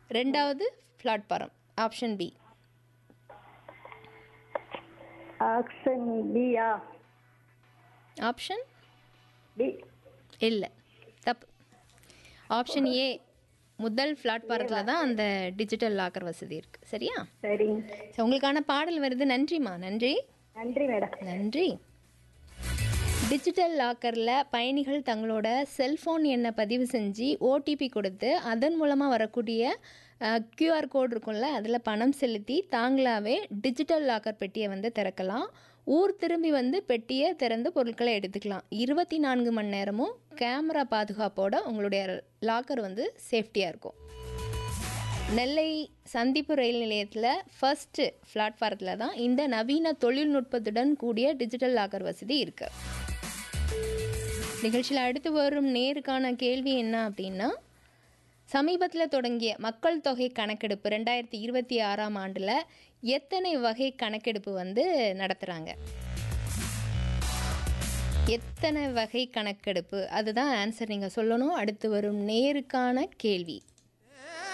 ரெண்டாவது platform option B option பியா option B இல்லை தப்பு ஆப்ஷன் ஏ முதல் பிளாட்பாரத்தில் தான் அந்த டிஜிட்டல் லாக்கர் வசதி இருக்குது சரியா சரிங்க சரி, உங்களுக்கான பாடல் வருது நன்றிம்மா நன்றி நன்றி மேடம் நன்றி டிஜிட்டல் லாக்கரில் பயணிகள் தங்களோட செல்ஃபோன் எண்ணை பதிவு செஞ்சு ஓடிபி கொடுத்து அதன் மூலமாக வரக்கூடிய கியூஆர் கோட் இருக்கும்ல அதில் பணம் செலுத்தி தாங்களாகவே டிஜிட்டல் லாக்கர் பெட்டியை வந்து திறக்கலாம் ஊர் திரும்பி வந்து பெட்டியை திறந்து பொருட்களை எடுத்துக்கலாம் இருபத்தி நான்கு மணி நேரமும் கேமரா பாதுகாப்போட உங்களுடைய லாக்கர் வந்து சேஃப்டியாக இருக்கும் நெல்லை சந்திப்பு ரயில் நிலையத்தில் ஃபர்ஸ்ட்டு பிளாட்ஃபாரத்தில் தான் இந்த நவீன தொழில்நுட்பத்துடன் கூடிய டிஜிட்டல் லாக்கர் வசதி இருக்கு நிகழ்ச்சியில் அடுத்து வரும் நேருக்கான கேள்வி என்ன அப்படின்னா சமீபத்தில் தொடங்கிய மக்கள் தொகை கணக்கெடுப்பு ரெண்டாயிரத்தி இருபத்தி ஆறாம் ஆண்டில் எத்தனை வகை கணக்கெடுப்பு வந்து நடத்துகிறாங்க எத்தனை வகை கணக்கெடுப்பு அதுதான் ஆன்சர் நீங்கள் சொல்லணும் அடுத்து வரும் நேருக்கான கேள்வி